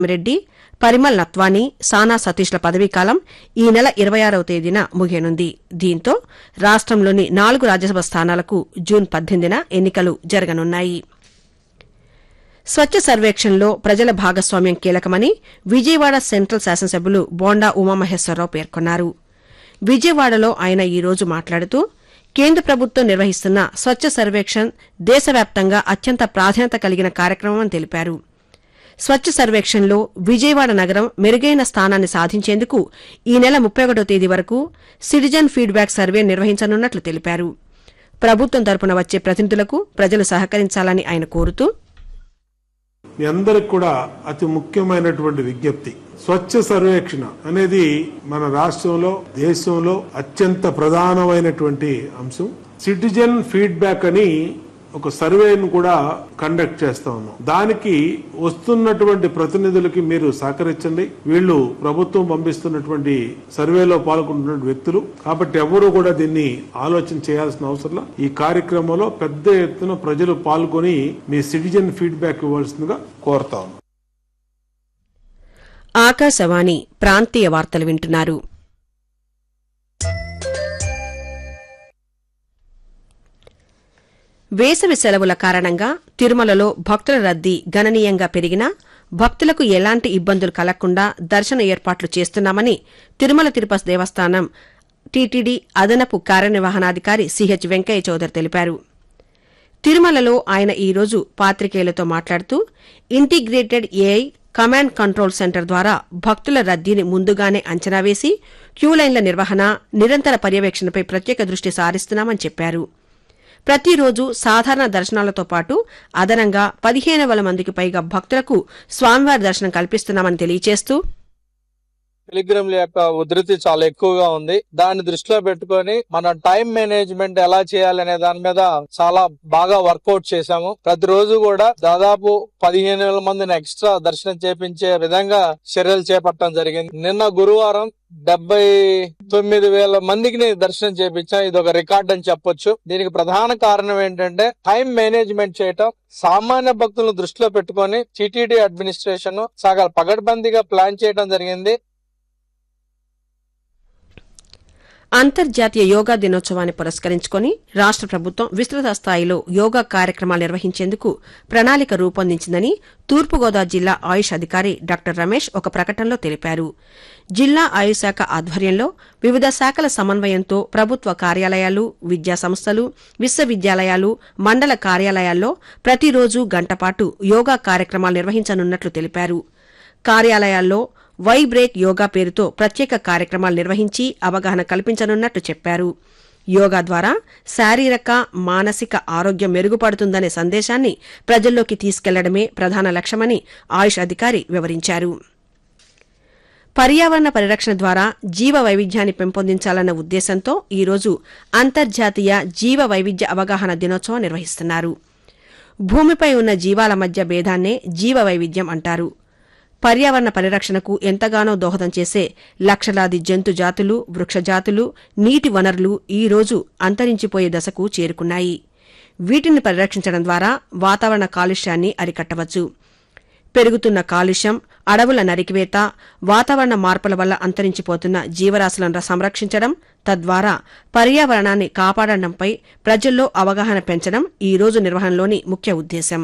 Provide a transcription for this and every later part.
రెడ్డి పరిమల్ నత్వానీ సానా సతీష్ల పదవీకాలం ఈ నెల ఇరవై ఆరవ తేదీన ముగియనుంది దీంతో రాష్టంలోని నాలుగు రాజ్యసభ స్థానాలకు జూన్ పద్దెనిమిదిన ఎన్నికలు జరగనున్నాయి స్వచ్ఛ సర్వేక్షణలో ప్రజల భాగస్వామ్యం కీలకమని విజయవాడ సెంట్రల్ శాసనసభ్యులు బోండా ఉమామహేశ్వరరావు పేర్కొన్నారు విజయవాడలో ఆయన ఈ రోజు మాట్లాడుతూ కేంద్ర ప్రభుత్వం నిర్వహిస్తున్న స్వచ్ఛ సర్వేక్షణ్ దేశవ్యాప్తంగా అత్యంత ప్రాధాన్యత కలిగిన కార్యక్రమమని తెలిపారు స్వచ్ఛ సర్వేక్షణ్లో విజయవాడ నగరం మెరుగైన స్థానాన్ని సాధించేందుకు ఈ నెల ముప్పై ఒకటో తేదీ వరకు సిటిజన్ ఫీడ్బ్యాక్ సర్వే నిర్వహించనున్నట్లు తెలిపారు ప్రభుత్వం తరపున వచ్చే ప్రతినిధులకు ప్రజలు సహకరించాలని ఆయన కోరుతూ మీ అందరికి కూడా అతి ముఖ్యమైనటువంటి విజ్ఞప్తి స్వచ్ఛ సర్వేక్షణ అనేది మన రాష్ట్రంలో దేశంలో అత్యంత ప్రధానమైనటువంటి అంశం సిటిజన్ ఫీడ్బ్యాక్ అని ఒక సర్వేను కూడా కండక్ట్ చేస్తా ఉన్నాం దానికి వస్తున్నటువంటి ప్రతినిధులకి మీరు సహకరించండి వీళ్ళు ప్రభుత్వం పంపిస్తున్నటువంటి సర్వేలో పాల్గొంటున్న వ్యక్తులు కాబట్టి ఎవరు కూడా దీన్ని ఆలోచన చేయాల్సిన అవసరం లేదు. ఈ కార్యక్రమంలో పెద్ద ఎత్తున ప్రజలు పాల్గొని మీ సిటిజన్ ఫీడ్బ్యాక్ ఇవ్వాల్సిందిగా కోరుతా ఉన్నాం ఆకాశవాణి ప్రాంతీయ వార్తలు వింటున్నారు వేసవి సెలవుల కారణంగా తిరుమలలో భక్తుల రద్దీ గణనీయంగా పెరిగినా భక్తులకు ఎలాంటి ఇబ్బందులు కలగకుండా దర్శన ఏర్పాట్లు చేస్తున్నామని తిరుమల తిరుపతి దేవస్థానం టీటీడీ అదనపు కార్యనిర్వహణాధికారి సిహెచ్ వెంకయ్య చౌదరి తెలిపారు తిరుమలలో ఆయన ఈ రోజు పాత్రికేయులతో మాట్లాడుతూ integrated AI command control center ద్వారా భక్తుల రద్దీని ముందుగానే అంచనా వేసి క్యూలైన్ల నిర్వహణ నిరంతర పర్యవేక్షణపై ప్రత్యేక దృష్టి సారిస్తున్నామని చెప్పారు ప్రతిరోజు సాధారణ దర్శనాలతో పాటు అదనంగా పదిహేను వేల మందికి పైగా భక్తులకు స్వామివారి దర్శనం కల్పిస్తున్నామని తెలియజేస్తూ టెలిగ్రామ్ల యొక్క ఉధృతి చాలా ఎక్కువగా ఉంది దాన్ని దృష్టిలో పెట్టుకొని మనం టైం మేనేజ్మెంట్ ఎలా చేయాలనే దాని మీద చాలా బాగా వర్కౌట్ చేశాము ప్రతిరోజు కూడా దాదాపు పదిహేను వేల మందిని ఎక్స్ట్రా దర్శనం చేపించే విధంగా చర్యలు చేపట్టడం జరిగింది నిన్న గురువారం డెబ్బై తొమ్మిది వేల మందికి దర్శనం చేపించాం ఇది ఒక రికార్డ్ అని చెప్పొచ్చు దీనికి ప్రధాన కారణం ఏంటంటే టైం మేనేజ్మెంట్ చేయటం సామాన్య భక్తులను దృష్టిలో పెట్టుకొని టిటిడి అడ్మినిస్ట్రేషన్ సగల పగడ్బందీగా ప్లాన్ చేయడం జరిగింది అంతర్జాతీయ యోగా దినోత్సవాన్ని పురస్కరించుకుని రాష్ట ప్రభుత్వం విస్తృత స్థాయిలో యోగా కార్యక్రమాలు నిర్వహించేందుకు ప్రణాళిక రూపొందించిందని తూర్పుగోదావరి జిల్లా ఆయుష్ అధికారి డాక్టర్ రమేష్ ఒక ప్రకటనలో తెలిపారు జిల్లా ఆయుష్ శాఖ ఆధ్వర్యంలో వివిధ శాఖల సమన్వయంతో ప్రభుత్వ కార్యాలయాలు విద్యా సంస్థలు విశ్వవిద్యాలయాలు మండల కార్యాలయాల్లో ప్రతిరోజు గంటపాటు యోగా కార్యక్రమాలు నిర్వహించనున్నట్లు తెలిపారు కార్యాలయాల్లో వై బ్రేక్ యోగా పేరుతో ప్రత్యేక కార్యక్రమాలు నిర్వహించి అవగాహన కల్పించనున్నట్టు చెప్పారు యోగా ద్వారా శారీరక మానసిక ఆరోగ్యం మెరుగుపడుతుందనే సందేశాన్ని ప్రజల్లోకి తీసుకెళ్లడమే ప్రధాన లక్ష్యమని ఆయుష్ అధికారి వివరించారు పర్యావరణ పరిరక్షణ ద్వారా జీవ వైవిధ్యాన్ని పెంపొందించాలన్న ఉద్దేశంతో ఈరోజు అంతర్జాతీయ జీవ వైవిధ్య అవగాహన దినోత్సవం నిర్వహిస్తున్నారు భూమిపై ఉన్న జీవాల మధ్య భేదాన్నే జీవ వైవిధ్యం అంటారు పర్యావరణ పరిరక్షణకు ఎంతగానో దోహదం చేసే లక్షలాది జంతు జాతులు వృక్షజాతులు నీటి వనరులు ఈ రోజు అంతరించిపోయే దశకు చేరుకున్నాయి వీటిని పరిరక్షించడం ద్వారా వాతావరణ కాలుష్యాన్ని అరికట్టవచ్చు పెరుగుతున్న కాలుష్యం అడవుల నరికివేత వాతావరణ మార్పుల వల్ల అంతరించిపోతున్న జీవరాశులను సంరక్షించడం తద్వారా పర్యావరణాన్ని కాపాడడంపై ప్రజల్లో అవగాహన పెంచడం ఈ రోజు నిర్వహణలోని ముఖ్య ఉద్దేశం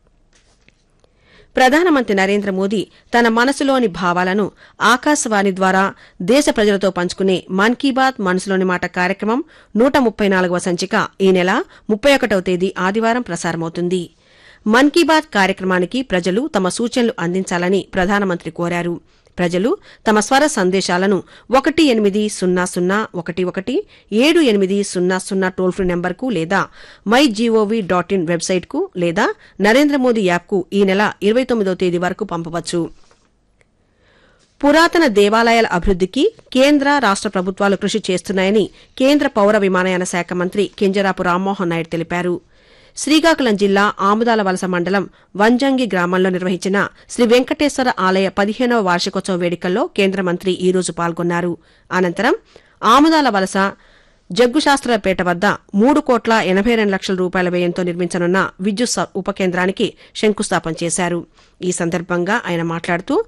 ప్రధానమంత్రి నరేంద్ర మోదీ తన మనసులోని భావాలను ఆకాశవాణి ద్వారా దేశ ప్రజలతో పంచుకునే మన్ కీ బాత్ మనసులోని మాట కార్యక్రమం నూట ముప్పై నాలుగవ సంచిక ఈ నెల ముప్పై ఒకటవ తేదీ ఆదివారం ప్రసారమవుతుంది మన్ కీ బాత్ కార్యక్రమానికి ప్రజలు తమ సూచనలు అందించాలని ప్రధానమంత్రి కోరారు ప్రజలు తమ స్వర సందేశాలను ఒకటి ఎనిమిది సున్నా సున్నా ఒకటి ఒకటి ఏడు ఎనిమిది సున్నా సున్నా టోల్ ఫ్రీ నెంబర్కు లేదా మై జీఓవీ డాట్ ఇన్ వెబ్సైట్కు లేదా నరేంద్ర మోదీ యాప్కు ఈ నెల ఇరవై తొమ్మిదో తేదీ వరకు పంపవచ్చు పురాతన దేవాలయాల అభివృద్దికి కేంద్ర రాష్ట ప్రభుత్వాలు కృషి చేస్తున్నాయని కేంద్ర పౌర విమానయాన శాఖ మంత్రి కింజరాపు రామ్మోహన్ నాయుడు తెలిపారు శ్రీకాకుళం జిల్లా ఆముదాల వలస మండలం వంజంగి గ్రామంలో నిర్వహించిన శ్రీ వెంకటేశ్వర ఆలయ పదిహేనవ వార్షికోత్సవ వేడుకల్లో కేంద్ర మంత్రి ఈ రోజు పాల్గొన్నారు అనంతరం ఆముదాల వలస జగ్గుశాస్త్రపేట వద్ద మూడు కోట్ల ఎనభై రెండు లక్షల రూపాయల వ్యయంతో నిర్మించనున్న విద్యుత్ స- ఉప కేంద్రానికి శంకుస్థాపన చేశారు ఈ సందర్భంగా ఆయన మాట్లాడుతూ